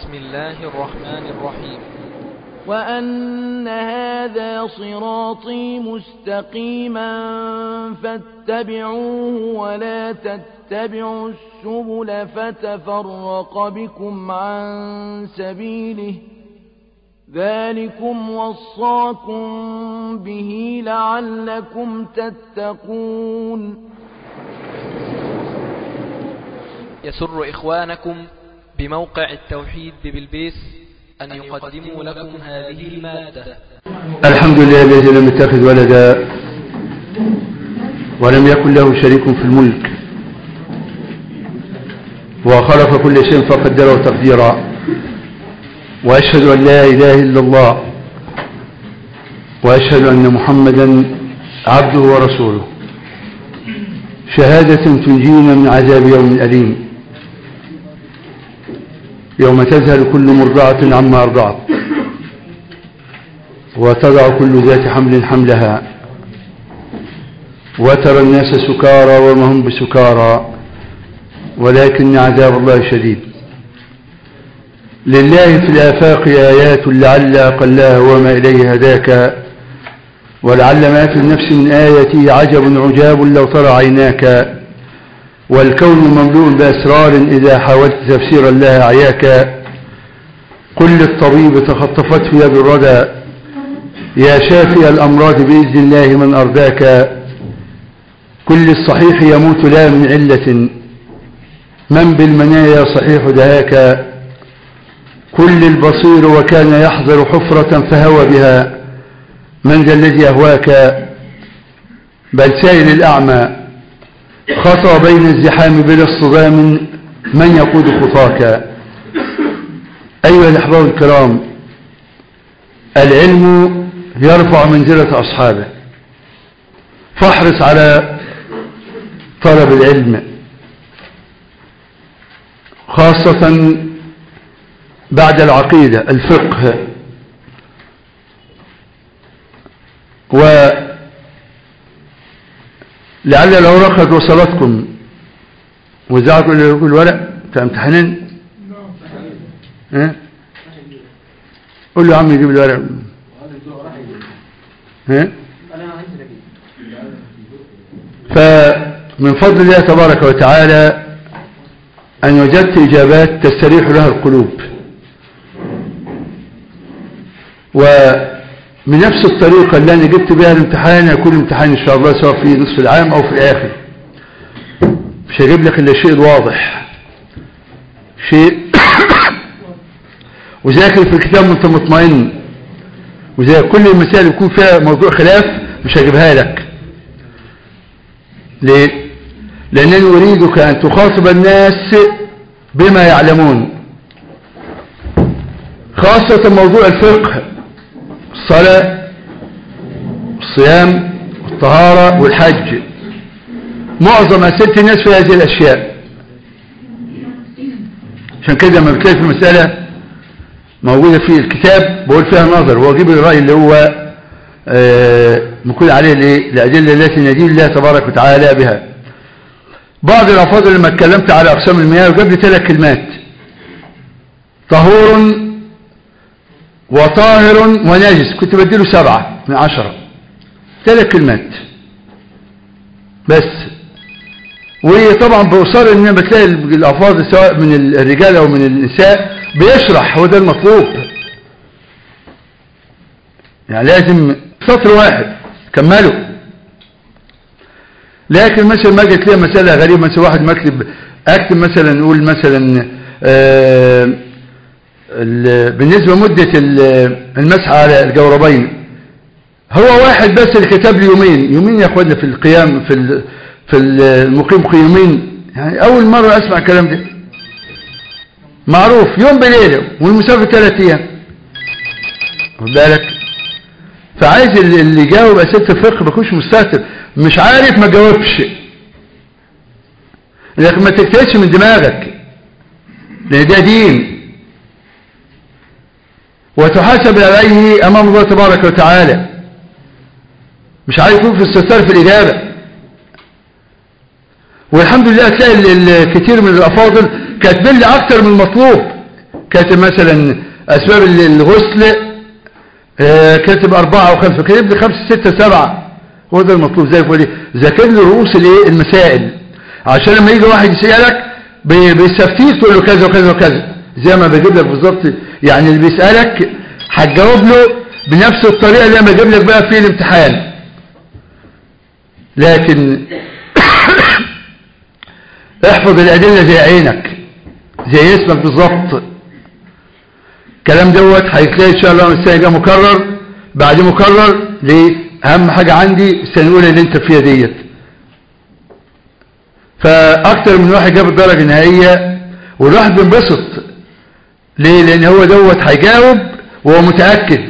بسم الله الرحمن الرحيم وأن هذا صراطي مستقيما فاتبعوه ولا تتبعوا السبل فتفرق بكم عن سبيله ذلكم وصاكم به لعلكم تتقون يسر إخوانكم بموقع التوحيد ببلبيس أن يقدموا لكم هذه المادة الحمد لله الذي لم يتخذ ولدا ولم يكن له شريك في الملك وخلق كل شيء فقدره تقديرا وأشهد أن لا إله إلا الله وأشهد أن محمدا عبده ورسوله شهادة تنجينا من عذاب يوم أليم يوم تذهل كل مرضعة عما أرضعت وتضع كل ذات حمل حملها وترى الناس سكارى وما هم بسكارى ولكن عذاب الله شديد لله في الآفاق آيات لعل أقلها وما إليه هداك ولعل ما في النفس من آيته عجب عجاب لو ترى عيناك والكون مملوء بأسرار إذا حاولت تفسيرا لها عياك قل للطبيب تخطفته يد الردى يا شافي الأمراض بإذن الله من أرداك كل الصحيح يموت لا من علة من بالمنايا صحيح دهاك كل البصير وكان يحضر حفرة فهوى بها من ذا الذي يهواك بل سائل الأعمى خطى بين الزحام بلا اصطدام من يقود خطاك أيها الأحباب الكرام العلم يرفع منزلة أصحابه فاحرص على طلب العلم خاصة بعد العقيدة الفقه ولعل الأوراق قد وصلتكم وزعكم الورق بتاع امتحانين ها قول له يا عم يجيب الورق ها فمن فضل الله تبارك وتعالى أن وجدت إجابات تستريح لها القلوب وبنفس الطريقة اللي أنا جبت بها الامتحان يكون امتحان إن شاء الله سواء في نصف العام أو في الآخر مش هجيب لك إلا الشيء الواضح شيء وذاكر في الكتاب وانت مطمئن وزي كل المسائل يكون فيها موضوع خلاف مش هجيبها لك ليه لأنني أريدك أن تخاطب الناس بما يعلمون خاصة موضوع الفقه الصلاة الصيام والطهارة والحج معظم أسئلة الناس في هذه الأشياء عشان كده لما بتلاقي في المسألة موجودة في الكتاب بقول فيها نظر واجيب الرأي اللي هو مكون عليه الأدلة التي ندين الله تبارك وتعالى بها بعض الألفاظ لما اتكلمت على أقسام المياه وجاب لي ثلاث كلمات طهور وطاهر ونجس كنت بديله سبعة من عشرة ثلاث كلمات بس وطبعا بأصر ان بتلاقي الألفاظ سواء من الرجال أو من النساء بيشرح هو ده المطلوب يعني لازم سطر واحد كمله لكن مثلا ما جت لي مسألة غريبة مثلا واحد مكتب اكتب مثلا نقول مثلا آه بالنسبة مدة المسح على الجوربين هو واحد بس اللي كتب لي يومين يومين يا اخوانا في القيام في في المقيم يومين يعني اول مرة اسمع الكلام ده معروف يوم بليلة والمسافة ثلاث ايام خد بالك فعايز اللي يجاوب اسئله الفقه ما يكونش مستهتر مش عارف ما جاوبش لكن ما تكتبش من دماغك لان ده دين وتحاسب عليه امام الله تبارك وتعالى مش عارف يكون في استثار في الاجابه والحمد لله تلاقي الكثير من الافاضل كاتبين لي اكتر من المطلوب كاتب مثلا اسباب الغسل آه، كاتب اربعة او خمسة كاتب لي خمسة ستة سبعة هو ده المطلوب زي الفل ذاكر لي رؤوس الايه المسائل عشان لما يجي واحد يسألك بي- بيستفتيه تقول له كذا وكذا وكذا زي ما بجيب لك بالظبط يعني اللي بيسألك هتجاوب له بنفس الطريقة اللي انا بجيب لك بقى في الامتحان لكن احفظ الأدلة زي عينك زي اسمك بالظبط الكلام دوت هيتلاقي ان شاء الله السنه الجايه مكرر بعد مكرر ليه اهم حاجه عندي السنه الاولى اللي انت فيها ديت فاكتر من واحد جاب الدرجه النهائيه والواحد بينبسط ليه لان هو دوت هيجاوب وهو متاكد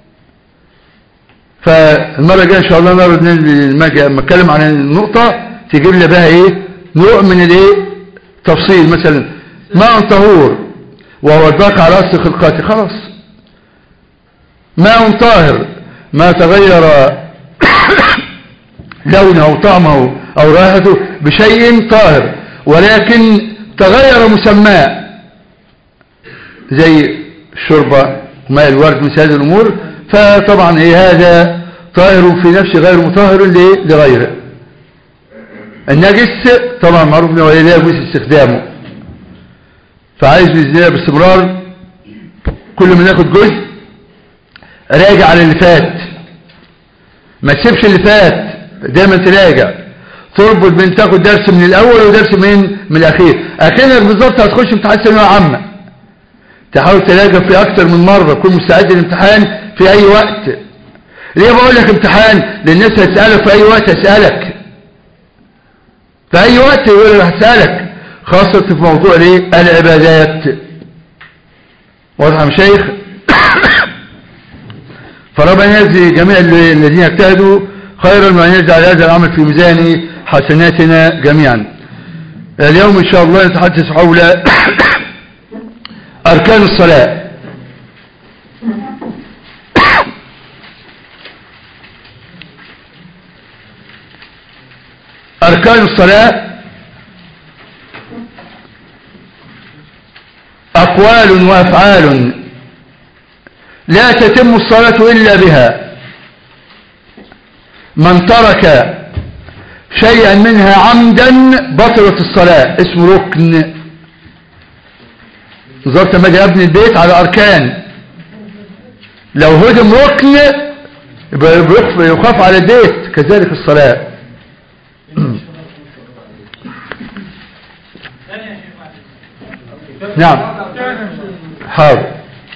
فالمره الجايه ان شاء الله نرد لما أجي- لما اتكلم عن النقطه تجيب لي بقى ايه نوع من الايه تفصيل مثلا ماء طهور وهو الباقي على اصل خلقاته خلاص ماء طاهر ما تغير لونه او طعمه او رائحته بشيء طاهر ولكن تغير مسماه زي الشوربه ماء الورد مثل هذه الامور فطبعا ايه هذا طاهر في نفسه غير مطهر لإيه؟ لغيره النجس طبعا معروف انه لا يجوز استخدامه فعايز باذن الله باستمرار كل ما ناخد جزء راجع على اللي فات ما تسيبش اللي فات دايما تراجع تربط بين تاخد درس من الاول ودرس من من الاخير اخيرا بالظبط هتخش امتحان ثانويه عامه تحاول تراجع في اكتر من مره تكون مستعد للامتحان في اي وقت ليه بقول لك امتحان لان الناس هتسالك في اي وقت هسالك في اي وقت يقول لك هسالك خاصة في موضوع ليه العبادات واضح يا مشايخ فربنا يجزي جميع الذين اجتهدوا خيرا وان يجعل هذا العمل في ميزان حسناتنا جميعا اليوم ان شاء الله نتحدث حول اركان الصلاة اركان الصلاة أقوال وأفعال لا تتم الصلاة إلا بها من ترك شيئا منها عمدا بطلت الصلاة اسمه ركن نظرت ما اجي ابني البيت على أركان لو هدم ركن يبقى يخف- يخاف على البيت كذلك الصلاة نعم حاضر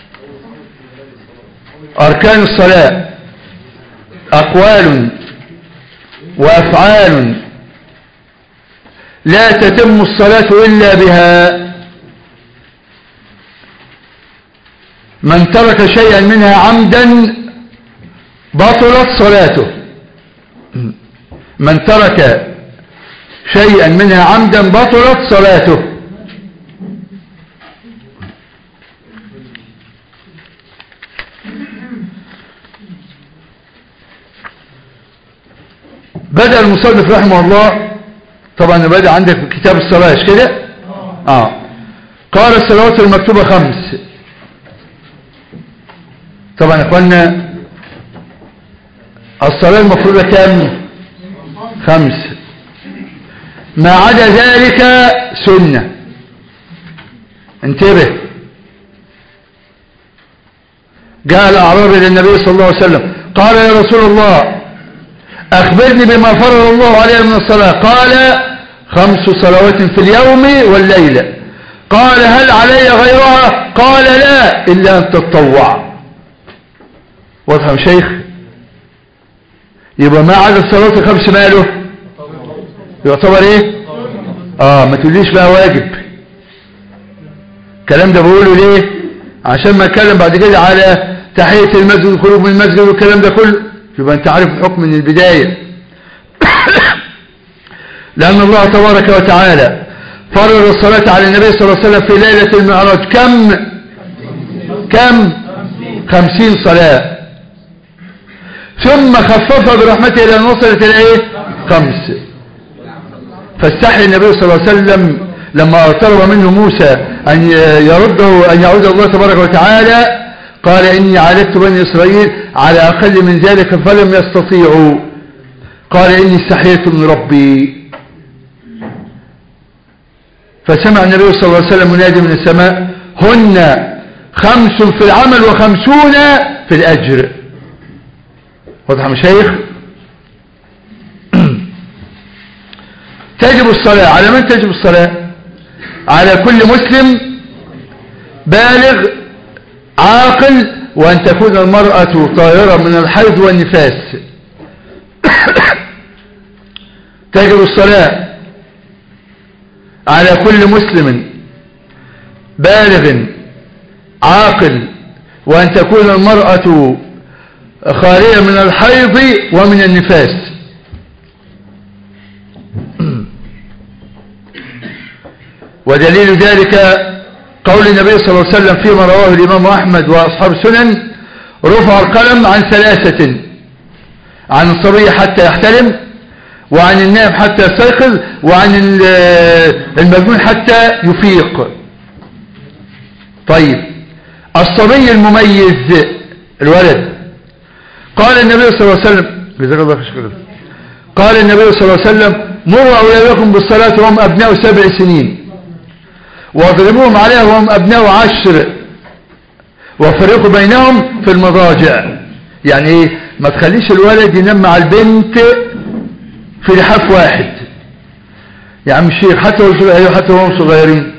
أركان الصلاة أقوال وأفعال لا تتم الصلاة إلا بها من ترك شيئا منها عمدا بطلت صلاته من ترك شيئا منها عمدا بطلت صلاته بدأ المصنف رحمه الله طبعا بدأ عندك في كتاب الصلاة مش كده اه قال الصلوات المكتوبة خمس طبعا يا اخوانا الصلاة المفروضة كام خمس ما عدا ذلك سنة انتبه جاء الأعرابي للنبي صلى الله عليه وسلم قال يا رسول الله أخبرني بما فرض الله علينا من الصلاة قال خمس صلوات في اليوم والليلة قال هل علي غيرها قال لا إلا أن تتطوع واضح يا شيخ يبقى ما عدا الصلوات الخمس ماله يعتبر ايه اه ما تقوليش بقى واجب الكلام ده بقوله ليه عشان ما اتكلم بعد كده على تحية المسجد والخروج من المسجد والكلام ده كله يبقى انت عارف الحكم من البداية لأن الله تبارك وتعالى فرض الصلاة على النبي صلى الله عليه وسلم في ليلة المعراج كم كم خمسين صلاة ثم خففها برحمته لأن وصلت إلى إيه خمس فاستحي النبي صلى الله عليه وسلم لما طلب منه موسى أن يرده أن يعود الله تبارك وتعالى قال إني عالجت بني إسرائيل على أقل من ذلك فلم يستطيعوا قال إني استحييت من ربي فسمع النبي صلى الله عليه وسلم منادي من السماء هن خمس في العمل وخمسون في الأجر واضح مشايخ تجب الصلاة على من تجب الصلاة على كل مسلم بالغ عاقل وأن تكون المرأة طاهرة من الحيض والنفاس تجب الصلاة على كل مسلم بالغ عاقل وأن تكون المرأة خالية من الحيض ومن النفاس ودليل ذلك قول النبي صلى الله عليه وسلم فيما رواه الإمام أحمد وأصحاب السنن رفع القلم عن ثلاثة عن الصبي حتى يحتلم وعن النائم حتى يستيقظ وعن المجنون حتى يفيق طيب الصبي المميز الولد قال النبي صلى الله عليه وسلم جزاك الله خير قال النبي صلى الله عليه وسلم مروا أولادكم بالصلاة وهم أبناء سبع سنين واضربوهم عليها وهم أبناء عشر وفرقوا بينهم في المضاجع يعني ايه ما تخليش الولد ينام مع البنت في لحاف واحد يا عم الشيخ حتى هو حتى وهم صغيرين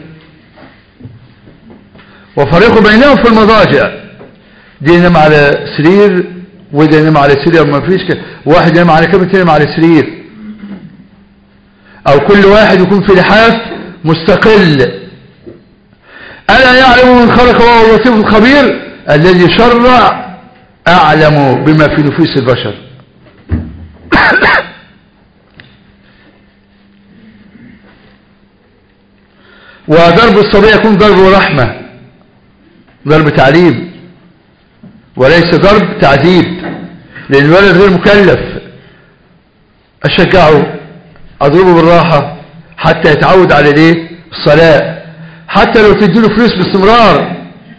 وفرقوا بينهم في المضاجع دي ينام على سرير وده ينام على سرير ما فيش كده واحد ينام على كم ينام على سرير او كل واحد يكون في لحاف مستقل ألا يعلم من خلق وهو اللطيف الخبير الذي شرع أعلم بما في نفوس البشر وضرب الصبي يكون ضرب رحمة ضرب تعليم وليس ضرب تعذيب لأن الولد غير مكلف أشجعه أضربه بالراحة حتى يتعود على الايه الصلاة حتى لو تديله فلوس باستمرار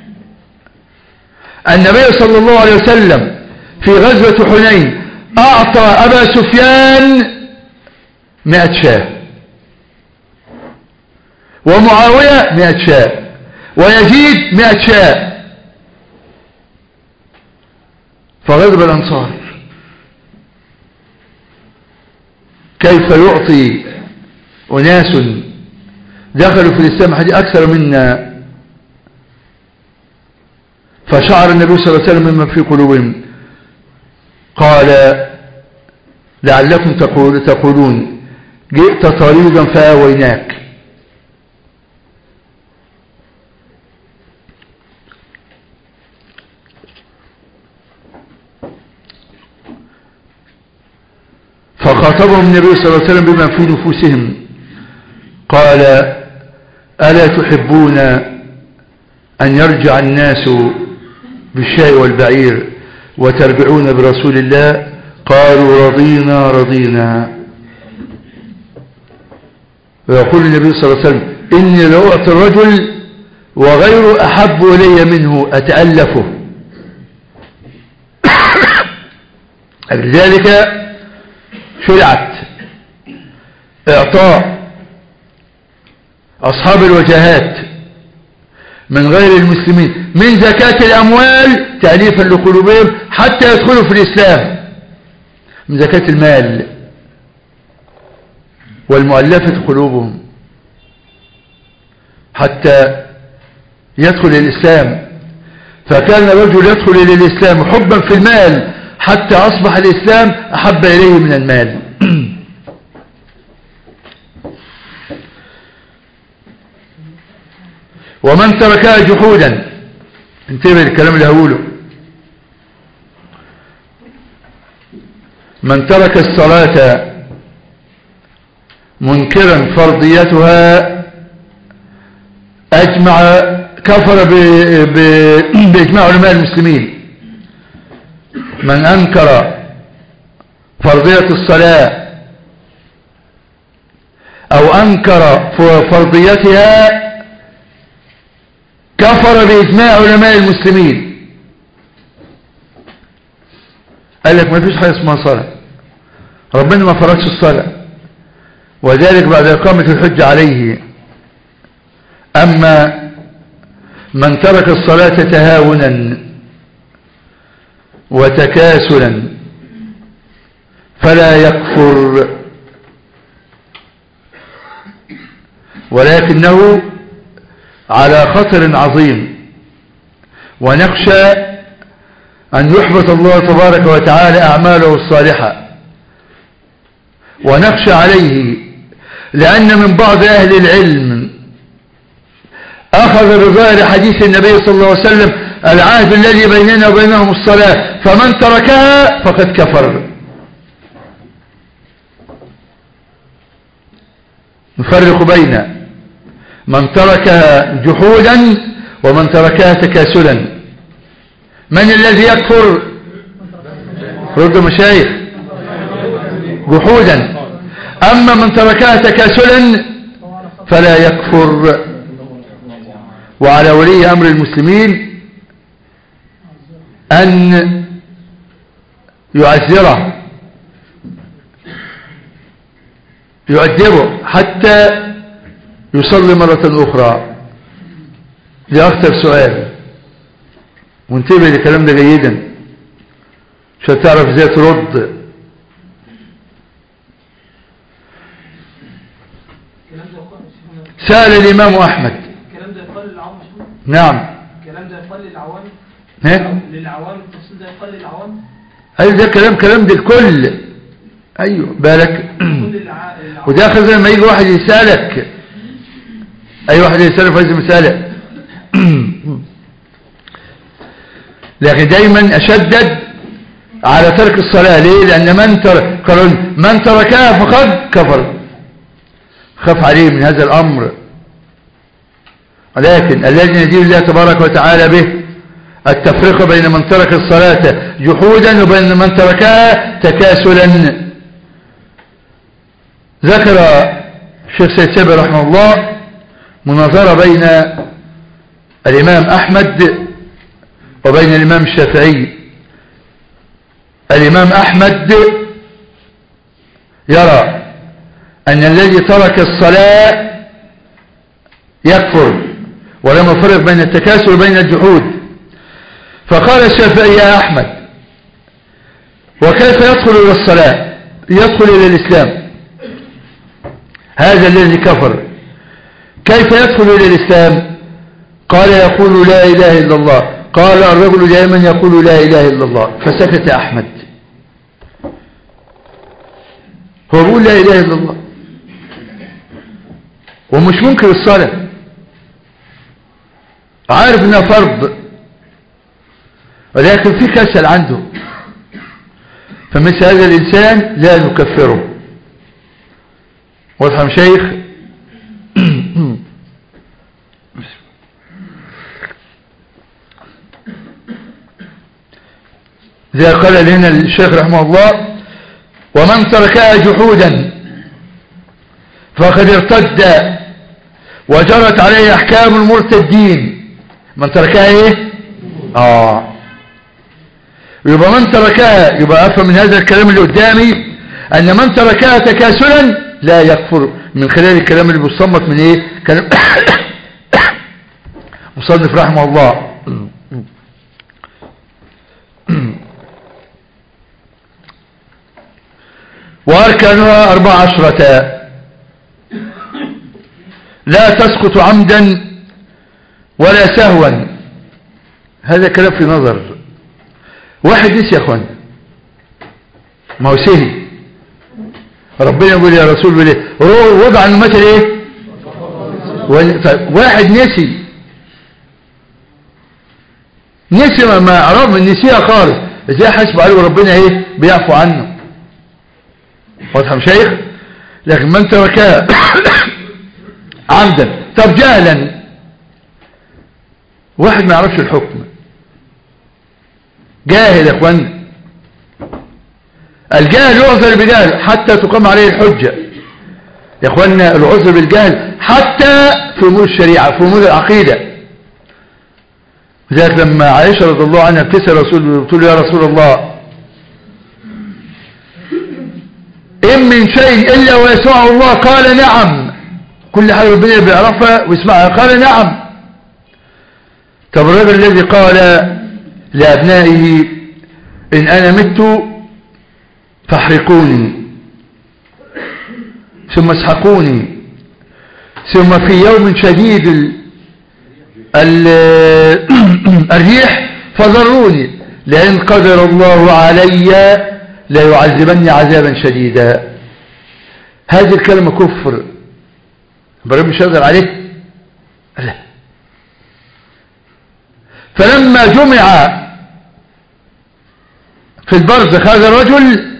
النبي صلى الله عليه وسلم في غزوة حنين أعطى أبا سفيان مئة شاه ومعاوية مئة شاه ويزيد مئة شاه فغضب الأنصار كيف يعطي أناس دخلوا في الإسلام حديث أكثر منا فشعر النبي صلى الله عليه وسلم مما في قلوبهم قال لعلكم تقول تقولون جئت طريقا فآويناك فخاطبهم النبي صلى الله عليه وسلم بما في نفوسهم قال ألا تحبون أن يرجع الناس بالشاء والبعير وتربعون برسول الله قالوا رضينا رضينا ويقول النبي صلى الله عليه وسلم إني لأعطي الرجل وغير أحب إلي منه أتألفه لذلك شرعت إعطاء أصحاب الوجهات من غير المسلمين من زكاة الأموال تأليفا لقلوبهم حتى يدخلوا في الإسلام من زكاة المال والمؤلفة قلوبهم حتى يدخل الإسلام فكان الرجل يدخل إلى الإسلام حبا في المال حتى أصبح الإسلام أحب إليه من المال ومن تركها جحودا انتبه الكلام اللي هقوله من ترك الصلاة منكرا فرضيتها أجمع كفر بإجماع علماء المسلمين من أنكر فرضية الصلاة أو أنكر فرضيتها كفر بإجماع علماء المسلمين قال لك ما فيش حاجة اسمها صلاة ربنا ما فرضش الصلاة وذلك بعد إقامة الحج عليه أما من ترك الصلاة تهاونا وتكاسلا فلا يكفر ولكنه على خطر عظيم ونخشى أن يحبط الله تبارك وتعالى أعماله الصالحة ونخشى عليه لأن من بعض أهل العلم أخذ بظاهر حديث النبي صلى الله عليه وسلم العهد الذي بيننا وبينهم الصلاة فمن تركها فقد كفر نفرق بين من تركها جحودا ومن تركها تكاسلا من الذي يكفر رد مشايخ جحودا أما من تركها تكاسلا فلا يكفر وعلى ولي أمر المسلمين أن يعزره يؤدبه حتى يصلي مرة أخرى دي أكثر سؤال وانتبه للكلام ده جيدا عشان تعرف ازاي ترد سأل الإمام أحمد الكلام ده يقال للعوام مش نعم الكلام ده يقال للعوام ها للعوام التفصيل ده يقال للعوام أيوة ده كلام كلام ده الكل أيوه بالك كل الع- العوام وده اخر لما يجي واحد يسألك أي واحد يسألك فايز مسألة لكن دايما أشدد على ترك الصلاة ليه لأن من ترك قالوا من تركها فقد كفر خاف عليه من هذا الأمر ولكن الذي ندين الله تبارك وتعالى به التفرقة بين من ترك الصلاة جحودا وبين من تركها تكاسلا ذكر الشيخ سيد سابر رحمه الله مناظرة بين الإمام أحمد وبين الإمام الشافعي الإمام أحمد يرى أن الذي ترك الصلاة يكفر ولم يفرق بين التكاسل وبين الجحود فقال الشافعي يا أحمد وكيف يدخل إلى الصلاة يدخل إلى الإسلام هذا الذي كفر كيف يدخل إلى الإسلام قال يقول لا إله إلا الله قال الرجل دائما يقول لا إله إلا الله فسكت أحمد هو بيقول لا إله إلا الله ومش منكر الصلاة عارف انها فرض ولكن في كسل عنده فمثل هذا الإنسان لا نكفره واضح يا شيخ زي قال لنا الشيخ رحمه الله ومن تركها جحودا فقد ارتد وجرت عليه احكام المرتدين من تركها ايه اه يبقى من تركها يبقى افهم من هذا الكلام اللي قدامي ان من تركها تكاسلا لا يكفر من خلال الكلام اللي بيصمت من ايه كلام مصنف رحمه الله واركانها اربع عشرة لا تسقط عمدا ولا سهوا هذا كلام في نظر واحد نسي يا اخوان ما هو سهي ربنا يقول يا رسول بيه وضع المثل ايه وال- طيب واحد نسي نسي ما- ما عرف من نسيها خالص ازاي حسب عليه وربنا ايه بيعفو عنه واضح يا شيخ لكن من تركها عمدا طب جهلا واحد ما يعرفش الحكم جاهل يا اخوان الجاهل يعذر بجهل حتى تقام عليه الحجة يا اخوانا العذر بالجهل حتى في امور الشريعه في امور العقيده لذلك لما عائشه رضي الله عنها بتسال رسول بتقول يا رسول الله ان من شيء الا ويسمعه الله قال نعم كل حاجه ربنا بيعرفها ويسمعها قال نعم طب الرجل الذي قال لابنائه ان انا مت فاحرقوني ثم اسحقوني ثم في يوم شديد ال ال الريح فضروني لئن قدر الله علي لا يعذبني عذابا شديدا هذه الكلمة كفر برب مش هقدر عليه لا فلما جمع في البرزخ هذا الرجل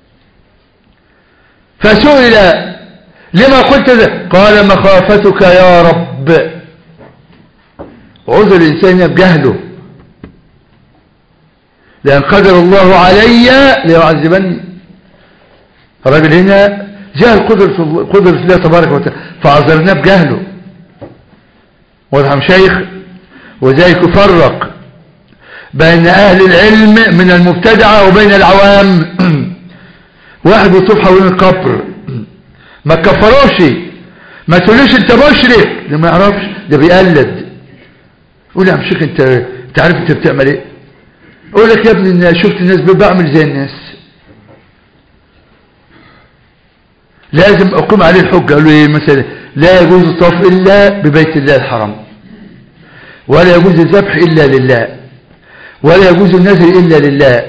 فسئل لما قلت ذا قال مخافتك يا رب عذر الإنسان بجهله لأن قدر الله علي ليعذبني الراجل هنا جهل قدرة قدرة الله تبارك وتعالى فعذرناه بجهله واضح شيخ وذلك يفرق بين أهل العلم من المبتدعة وبين العوام واحد يطوف حوالين القبر ما تكفروش ما تقولوش انت مشرك ده ما يعرفش ده بيقلد قول يا عم شيخ انت انت عارف انت بتعمل ايه اقول لك يا ابني ان شفت الناس بعمل زي الناس لازم اقوم عليه الحجه قالوا ايه مثلا لا يجوز الطواف الا ببيت الله الحرام ولا يجوز الذبح الا لله ولا يجوز النذر الا لله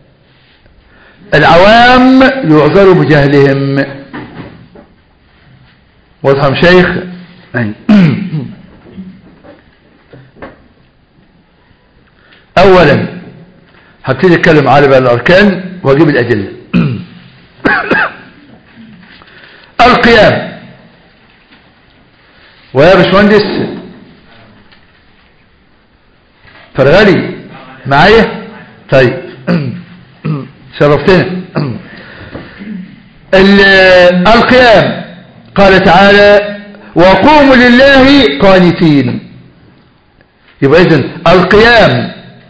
العوام يعذروا بجهلهم واضح شيخ اولا هبتدي اتكلم على بقى الاركان واجيب الادله القيام ويا باشمهندس فرغلي معايا طيب شرفتنا القيام قال تعالى وقوموا لله قانتين يبقى اذن القيام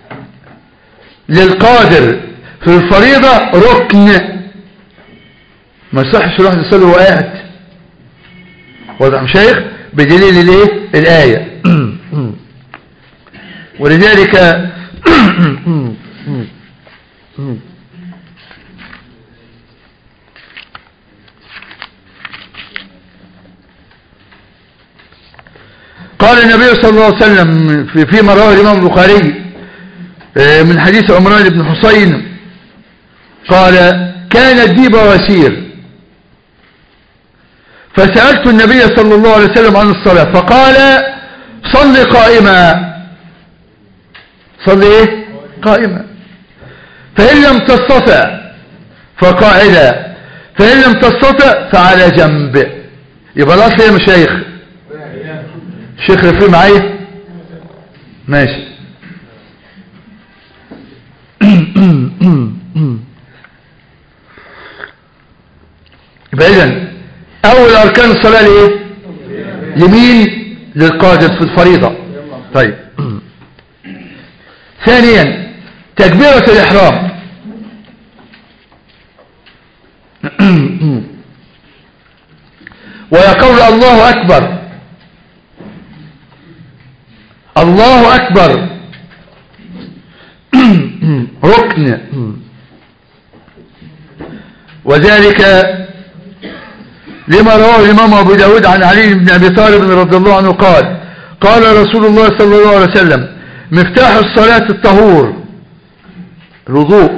للقادر في الفريضة ركن ما يصحش الواحد يصلي وهو قاعد واضح يا شيخ بدليل الايه الايه ولذلك قال النبي صلى الله عليه وسلم في فيما رواه الإمام البخاري من حديث عمران بن حسين قال كان الديب وسير فسألت النبي صلى الله عليه وسلم عن الصلاة فقال صل قائما صل ايه قائما فإن لم تستطع فقاعدا فإن لم تستطع فعلى جنب يبقى الأصل يا مشايخ شيخ رفيق معايا ماشي يبقى اذا اول اركان الصلاه لايه يمين للقادر في الفريضه طيب ثانيا تكبيره الاحرام ويقول الله اكبر الله اكبر ركن وذلك لما رواه الإمام أبو داود عن علي بن أبي طالب رضي الله عنه قال قال رسول الله صلى الله عليه وسلم مفتاح الصلاة الطهور الوضوء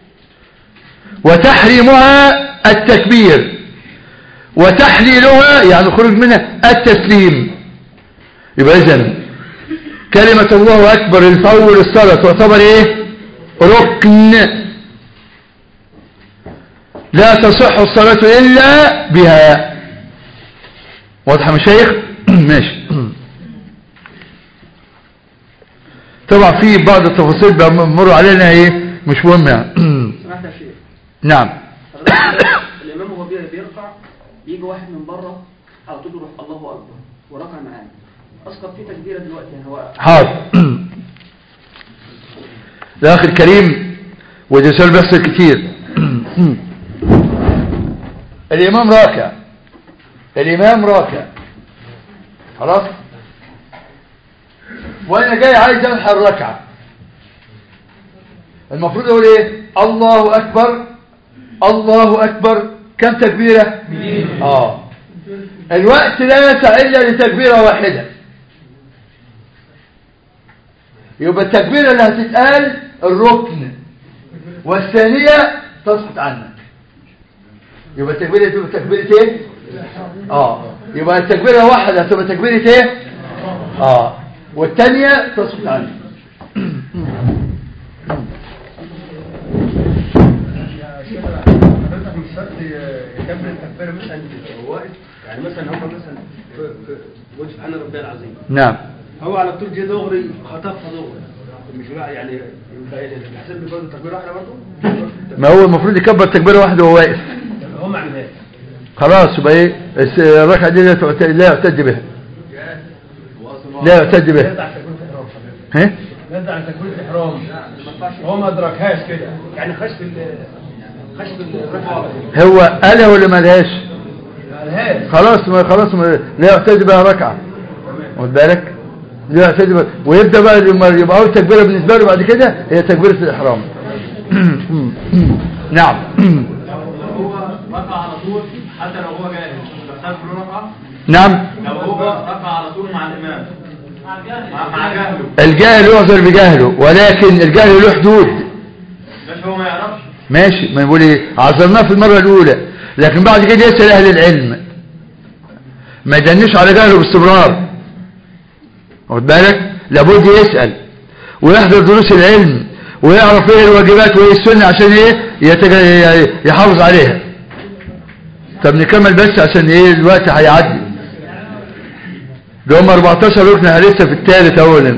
وتحريمها التكبير وتحليلها يعني الخروج منها التسليم يبقى إذن كلمة الله أكبر الفول الصلاة تعتبر إيه ركن لا تصح الصلاة إلا بها واضح يا مشايخ ماشي طبعا في بعض التفاصيل بمر علينا ايه مش مهم يعني سمعت يا شيخ نعم الإمام وهو بيرقع يجي واحد من بره على طول يروح الله اكبر وركع معانا اسقط فيه تكبيره دلوقتي يعني هو حاضر الأخ الكريم وده سؤال بيحصل كتير الإمام راكع الإمام راكع خلاص وأنا جاي عايز أنحى الركعة المفروض أقول إيه الله أكبر الله أكبر كم تكبيرة آه الوقت لا يسع إلا لتكبيرة واحدة يبقى التكبيرة اللي هتتقال الركن والثانية تسقط عنك يبقى التكبيرة تبقى تكبيرة ايه اه يبقى التكبيرة واحدة هتبقى تكبيرة ايه اه والثانية تسقط عنك حضرتك مش شرط يكمل التكبيره مثلا وهو واقف يعني مثلا هم مثلا في في قول سبحان ربي العظيم نعم هو على طول جه دغري خطفها دغري مش بقى يعني يبقى الحساب لي برضه تكبيره واحده برضه ما هو المفروض يكبر تكبيرة واحدة وهو واقف هو ما عملهاش خلاص يبقى ايه الس- الركعة دي لا تعت- لا يعتد بها لا يعتد بها نزع تكبيره الاحرام ها نزع تكبيره الاحرام هو ما ادركهاش كده يعني خش في ال- خش في الركعه هو قالها ولا ما قالهاش ما قالهاش خلاص ما خلاص ما لا يعتد بها ركعة واخد بالك لا يعتد بها ويبدأ بقى لما يبقى أول تكبيرة بالنسبة له بعد كده هي تكبيرة الإحرام نعم هو ركع على طول حتى لو هو جاهز دخل في ركعه نعم لو هو ركع على طول مع الامام مع, مع جهله الجاهل يعذر بجهله ولكن الجهل له حدود مش هو ما يعرفش ماشي ما يقول ايه عذرناه في المرة الأولى لكن بعد كده يسأل أهل العلم ما يدنش على جهله باستمرار واخد بالك لابد يسأل ويحضر دروس العلم ويعرف ايه الواجبات وايه السنة عشان ايه يتج... يحافظ عليها طب نكمل بس عشان ايه الوقت هيعدي ده هم 14 ركن احنا لسه في الثالث اولا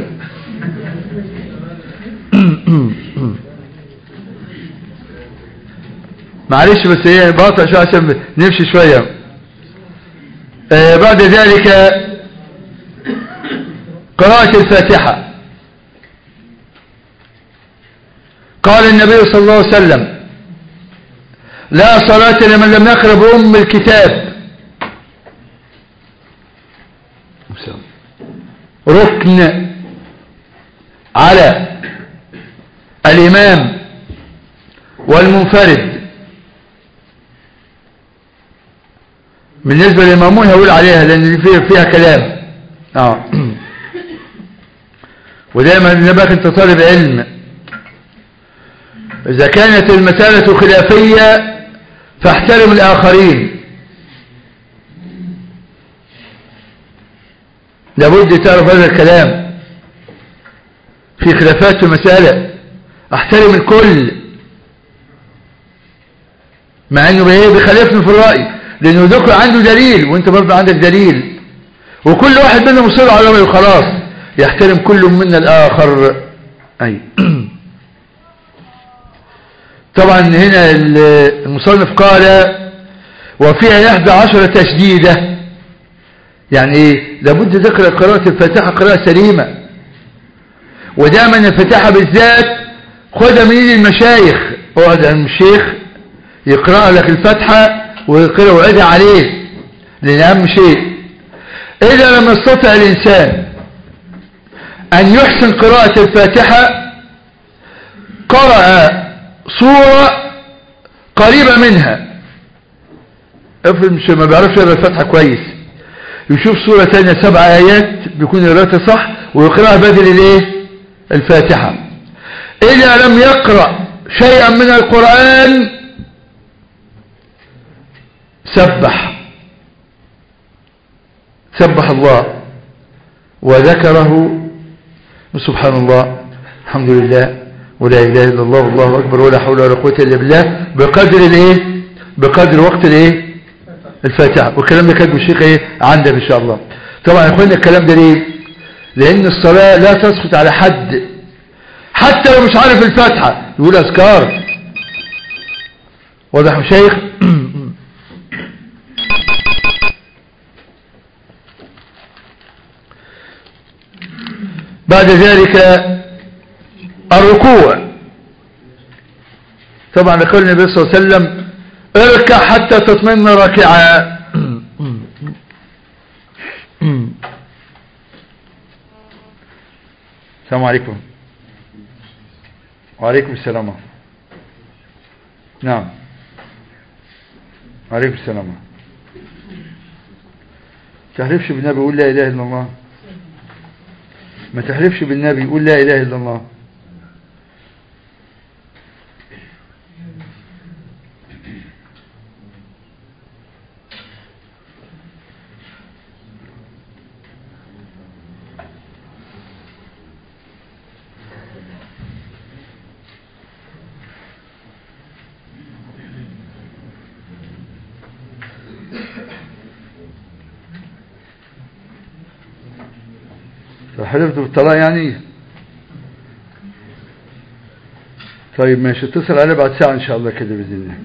معلش بس ايه بقطع شويه عشان نمشي شويه آه بعد ذلك قراءة الفاتحة قال النبي صلى الله عليه وسلم لا صلاة لمن لم يقرأ بأم الكتاب ركن على الإمام والمنفرد بالنسبة للمأمون هقول عليها لأن دي فيها, فيها كلام آه. ودائما نبقى انت طالب علم إذا كانت المسألة خلافية فاحترم الآخرين لابد تعرف هذا الكلام في خلافات في المسألة احترم الكل مع انه بايه بيخالفني في الرأي لانه ذكر عنده دليل وانت برضه عندك دليل وكل واحد منا مصر على رأيه خلاص يحترم كل منا الآخر أي طبعا هنا المصنف قال وفيها يحدى عشر تشديدة يعني ايه لابد تقرأ قراءة الفاتحة قراءة سليمة ودائما الفاتحة بالذات خدها من ايد المشايخ اقعد عند الشيخ يقرأ لك الفاتحة ويقرأ وعدها عليه لان اهم شيء اذا لم يستطع الانسان ان يحسن قراءة الفاتحة قرأ صورة قريبة منها افرض مش ما بيعرفش يقرأ الفاتحة كويس يشوف صورة تانية سبع آيات بيكون قراءتها صح ويقرأها بدل الايه الفاتحة إذا لم يقرأ شيئا من القرآن سبح سبح الله وذكره سبحان الله الحمد لله ولا إله إلا الله والله أكبر ولا حول ولا قوة إلا بالله بقدر الايه بقدر وقت الايه الفاتحة والكلام ده كاتبه الشيخ ايه عندك ان شاء الله طبعا يا اخوانا الكلام ده ليه لان الصلاة لا تسقط على حد حتى لو مش عارف الفاتحة يقول اذكار واضح يا شيخ بعد ذلك الركوع طبعا لقول النبي صلى الله عليه وسلم اركع حتى تطمئن راكعا السلام عليكم وعليكم السلام نعم وعليكم السلام تحلفش بالنبي قول لا إله إلا الله ما تحلفش بالنبي قول لا إله إلا الله حلفت بالطلاق يعني طيب ماشي اتصل عليه بعد ساعة ان شاء الله كده بإذن الله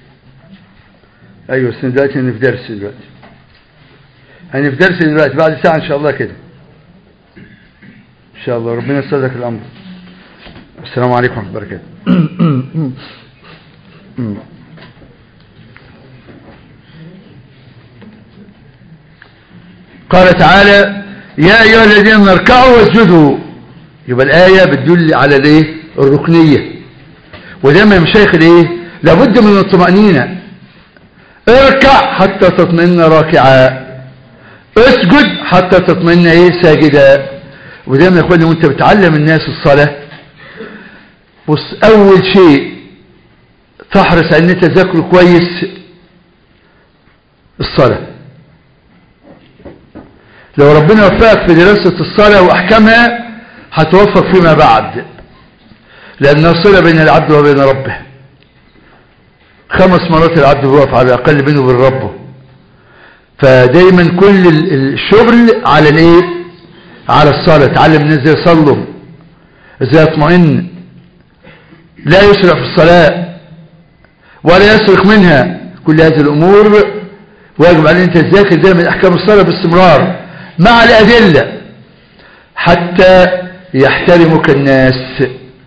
ايوه بس دلوقتي انا في درس دلوقتي انا في درس دلوقتي بعد ساعة ان شاء الله كده ان شاء الله ربنا يسعدك الامر السلام عليكم ورحمة الله وبركاته قال تعالى يا أيها الذين اركعوا واسجدوا يبقى الآية بتدل على الايه الركنية ودايما مشايخ الايه لابد من الطمأنينة اركع حتى تطمئن راكعا اسجد حتى تطمئن ايه ساجدا ودايما يا اخواني وانت بتعلم الناس الصلاة بص اول شيء تحرص ان انت تذاكره كويس الصلاه لو ربنا وفقك في دراسة الصلاة وأحكامها هتوفق فيما بعد لأنها صلة بين العبد وبين ربه خمس مرات العبد بيقف على الأقل بينه وبين ربه فدايما كل الشغل على الايه على الصلاة تعلم الناس ازاي يصلوا ازاي يطمئن لا يسرع في الصلاة ولا يسرق منها كل هذه الأمور واجب علينا انت تذاكر دايما احكام الصلاة باستمرار مع الأدلة حتى يحترمك الناس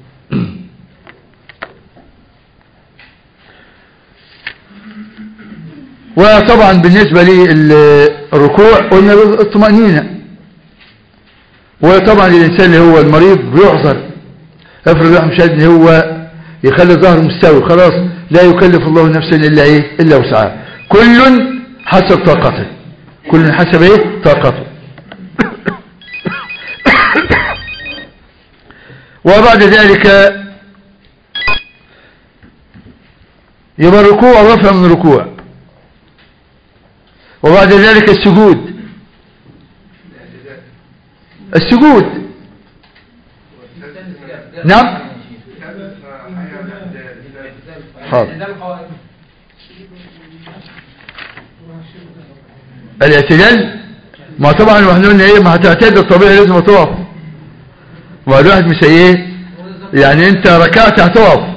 وطبعا بالنسبة للركوع قلنا الطمأنينة وطبعا الإنسان اللي هو المريض بيعذر افرض واحد مش قادر هو يخلي ظهره مستوي خلاص لا يكلف الله نفسا إلا إيه إلا وسعها كل حسب طاقته كل حسب إيه طاقته وبعد ذلك يبقى الركوع ورفع من الركوع وبعد ذلك السجود السجود نعم حاضر الاعتدال ما طبعا احنا قلنا ايه ما هتعتدل طبيعي لازم تقف ما الواحد مش ايه يعني انت ركعت هتقف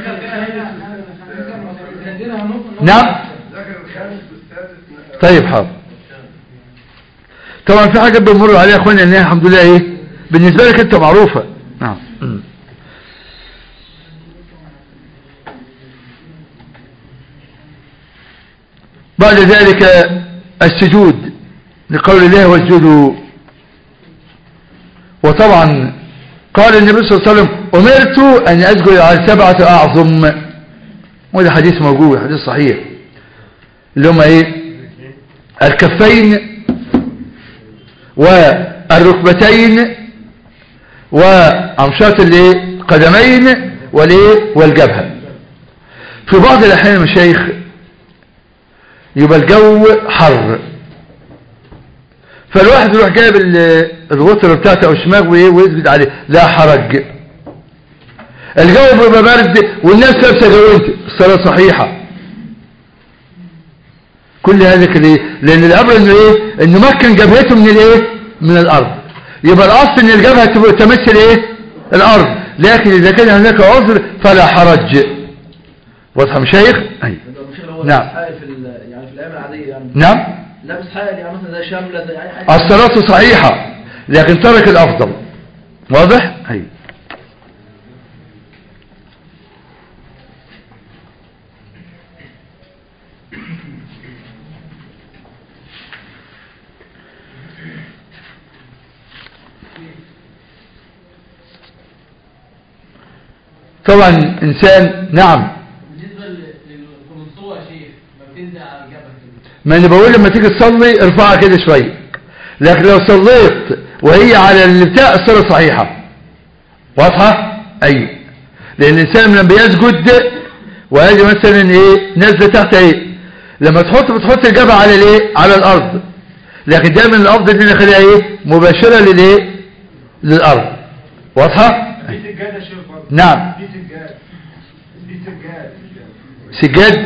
نعم طيب حاضر طبعا في حاجات بنمر عليها يا اخوانا ان هي الحمد لله ايه بالنسبه لك انت معروفه نعم بعد ذلك السجود لقول الله واسجدوا وطبعا قال النبي صلى الله عليه وسلم أمرت أن أسجد على سبعة أعظم وده حديث موجود حديث صحيح اللي هم ايه الكفين والركبتين وأمشاط الايه قدمين والايه والجبهة في بعض الأحيان المشايخ يبقى الجو حر فالواحد يروح جايب الوتر بتاعته او الشماغ وايه ويسجد عليه لا حرج الجو بيبقى برد والناس لابسه جوانت الصلاه صحيحه كل هذا ليه لان الامر انه ايه انه مكن جبهته من الايه من الارض يبقى الاصل ان الجبهه تمثل ايه الارض لكن اذا كان هناك عذر فلا حرج واضحه مشايخ ايوه نعم يعني في الايام العاديه يعني نعم لابس حائل يعني مثلا زي شامله زي اي حاجه الصلاة صحيحة لكن ترك الأفضل واضح ايوه طبعا انسان نعم بالنسبه للقنصوه يا شيخ ما بتنزل على الجبهه كده ما انا بقول لما تيجي تصلي ارفعها كده شويه لكن لو صليت وهي على اللي بتاع الصلاه صحيحه واضحه ايوه لان الانسان لما بيسجد وهذه مثلا ايه نازله تحت ايه لما تحط بتحط الجبهه على الايه على الارض لكن دايما الافضل ان نخليها ايه مباشره للايه للارض واضحه في سجادة يا شيخ برضه نعم في سجاد في سجاد سجاد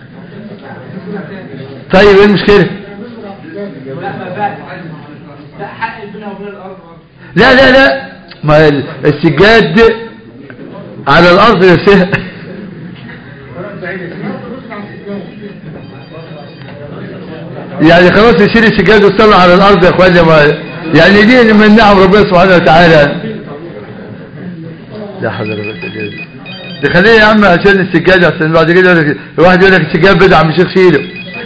طيب ايه المشكله لا ما بعد لا حق بينها وبين الارض برضه لا لا لا ما ال- السجاد على الارض نفسها يعني خلاص يشيل السجاد ويصلي على الارض يا اخوانا ما يعني دي من نعم ربنا سبحانه وتعالى لا حول ولا قوه الا بالله ده خليه يا عم عشان السجاد عشان بعد كده يقول لك الواحد يقول لك السجاد بدعه مش شيخ شيله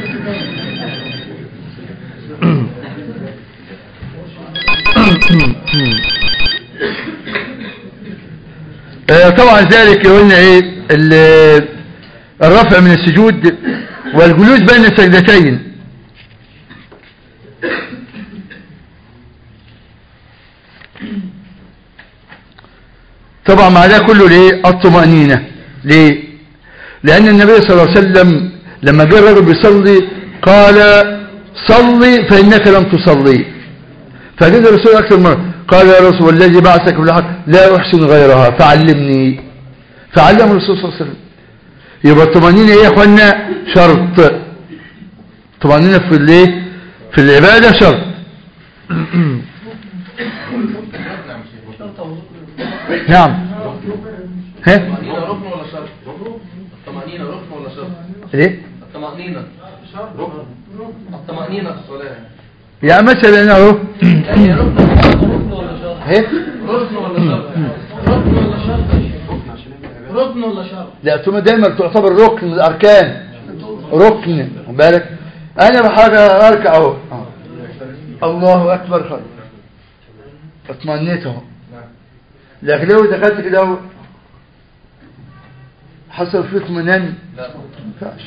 آه، طبعا ذلك قلنا ايه ال- الرفع من السجود والجلوس بين السجدتين طبعا مع ده كله ليه الطمأنينة ليه لأن النبي صلى الله عليه وسلم لما جاء الرجل بيصلي قال صلي فإنك لم تصلي فجد الرسول أكثر مرة قال يا رسول الذي بعثك بالحق لا أحسن غيرها فعلمني فعلم الرسول صلى الله عليه وسلم يبقى الطمأنينة إيه يا أخوانا شرط طمأنينة في الإيه في العبادة شرط نعم ها الطمأنينة ركن ولا شرط؟ الطمأنينة ركن ولا شرط؟ ليه الطمأنينة ركن الطمأنينة في الصلاة يعني مثلا اهو يعني ركن ركن ولا شرط؟ اهي ركن ولا شرط؟ ركن ولا شرط؟ ركن ولا شرط؟ لا ثم دايما تعتبر ركن من الاركان ركن خد بالك انا بحاجه اركع اهو آه. الله اكبر خير اطمئنيت اهو لكن لو دخلت كده اهو حصل فيه اطمئنان لا ما ينفعش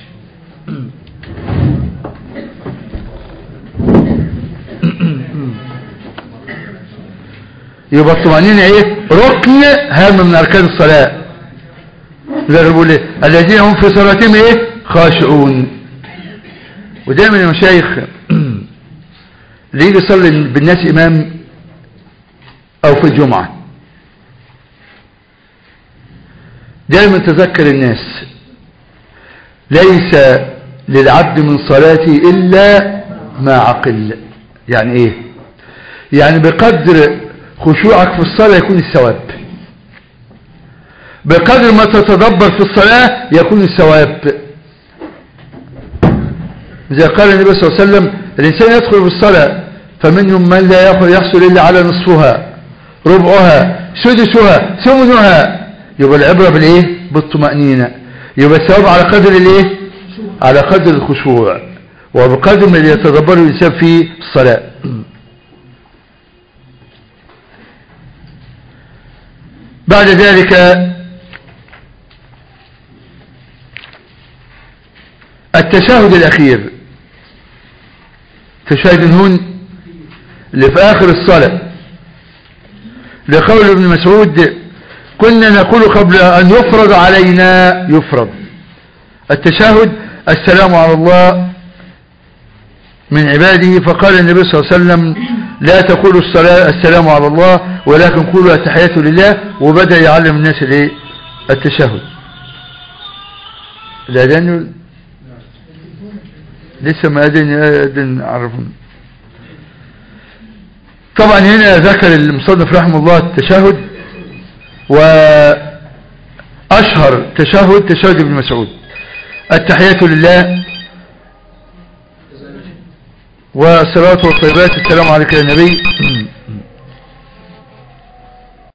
يبقى الطمأنينة ايه ركن هام من اركان الصلاة زي ما بيقول ايه الذين هم في صلاتهم ايه خاشعون ودايما يا مشايخ اللي يجي يصلي بالناس امام او في الجمعة دايما تذكر الناس ليس للعبد من صلاته إلا ما عقل يعني ايه يعني بقدر خشوعك في الصلاة يكون الثواب بقدر ما تتدبر في الصلاة يكون الثواب زي قال النبي صلى الله عليه وسلم الإنسان يدخل في الصلاة فمنهم من لا يأخذ يحصل إلا على نصفها ربعها سدسها ثمنها يبقى العبرة بالإيه بالطمأنينة يبقى الثواب على قدر الإيه على قدر الخشوع وبقدر ما يتدبر الإنسان في الصلاة بعد ذلك التشهد الأخير تشهد هون اللي في آخر الصلاة لقول ابن مسعود كنا نقول قبل أن يفرض علينا يفرض التشهد السلام على الله من عباده فقال النبي صلى الله عليه وسلم لا تقولوا الصلاة السلام على الله ولكن قولوا التحيات لله وبدأ يعلم الناس الايه التشهد الأذان لسه ما أذن أذن عرفون طبعا هنا ذكر المصنف رحمه الله التشهد وأشهر تشهد تشهد ابن مسعود التحيات لله والصلاة والطيبات السلام عليك يا نبي